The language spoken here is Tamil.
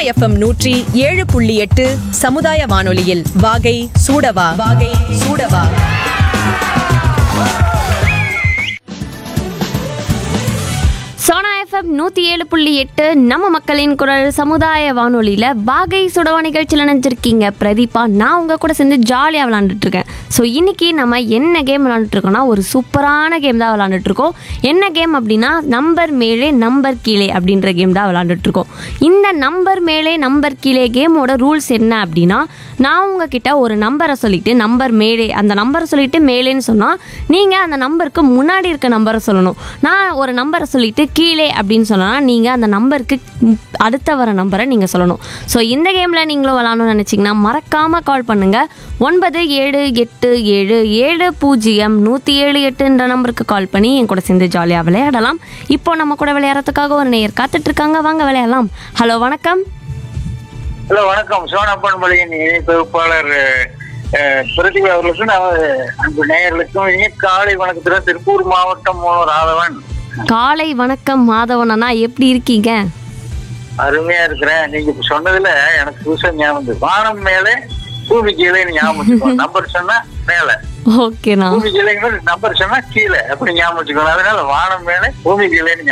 எஃப்எம் நூற்றி ஏழு புள்ளி எட்டு சமுதாய வானொலியில் வாகை சூடவா வாகை சூடவா சோனா எஃப்எம் நூற்றி ஏழு புள்ளி எட்டு நம்ம மக்களின் குரல் சமுதாய வானொலியில் பாகை சுடவா நிகழ்ச்சியில் நினைச்சிருக்கீங்க பிரதீபா நான் உங்கள் கூட சேர்ந்து ஜாலியாக விளாண்டுட்டு இருக்கேன் ஸோ இன்னைக்கு நம்ம என்ன கேம் விளாண்டுட்டு இருக்கோம்னா ஒரு சூப்பரான கேம் தான் விளாண்டுட்டு இருக்கோம் என்ன கேம் அப்படின்னா நம்பர் மேலே நம்பர் கீழே அப்படின்ற கேம் தான் விளாண்டுட்டு இருக்கோம் இந்த நம்பர் மேலே நம்பர் கீழே கேமோட ரூல்ஸ் என்ன அப்படின்னா நான் உங்ககிட்ட ஒரு நம்பரை சொல்லிட்டு நம்பர் மேலே அந்த நம்பரை சொல்லிட்டு மேலேன்னு சொன்னால் நீங்கள் அந்த நம்பருக்கு முன்னாடி இருக்க நம்பரை சொல்லணும் நான் ஒரு நம்பரை சொல்லிட்டு கீழே அப்படின்னு சொன்னால் நீங்கள் அந்த நம்பருக்கு ம், அடுத்த வர நம்பரை நீங்கள் சொல்லணும் ஸோ இந்த கேமில் நீங்களும் விளாடணும்னு நினச்சிங்கன்னா மறக்காமல் கால் பண்ணுங்கள் ஒன்பது ஏழு எட்டு ஏழு ஏழு பூஜ்ஜியம் நூற்றி ஏழு எட்டுன்ற நம்பருக்கு கால் பண்ணி என் கூட சேர்ந்து ஜாலியாக விளையாடலாம் இப்போ நம்ம கூட விளையாடுறதுக்காக ஒரு நேயர் காத்துட்டு இருக்காங்க வாங்க விளையாடலாம் ஹலோ வணக்கம் ஹலோ வணக்கம் சோனாப்பன் மொழியின் இணை தொகுப்பாளர் அஹ், பிரதிபா அவர்களுக்கும் நமது அன்பு நேயர்களுக்கும் இனிய காலை வணக்கத்துடன் திருப்பூர் மாவட்டம் மூலம் ராதவன் காலை வணக்கம் மாதவன் அண்ணா எப்படி இருக்கீங்க அருமையா இருக்கிறேன் நீங்க இப்ப சொன்னதுல எனக்கு புதுசா ஞாபகம் வந்து வானம் மேலே பூமி கீழே ஞாபகம் வச்சுக்கணும் நம்பர் சொன்னா மேல ஓகேண்ணா பூமி கீழே நம்பர் சொன்னா கீழே அப்படி ஞாபகம் வச்சுக்கணும் அதனால வானம் மேலே பூமி கீழே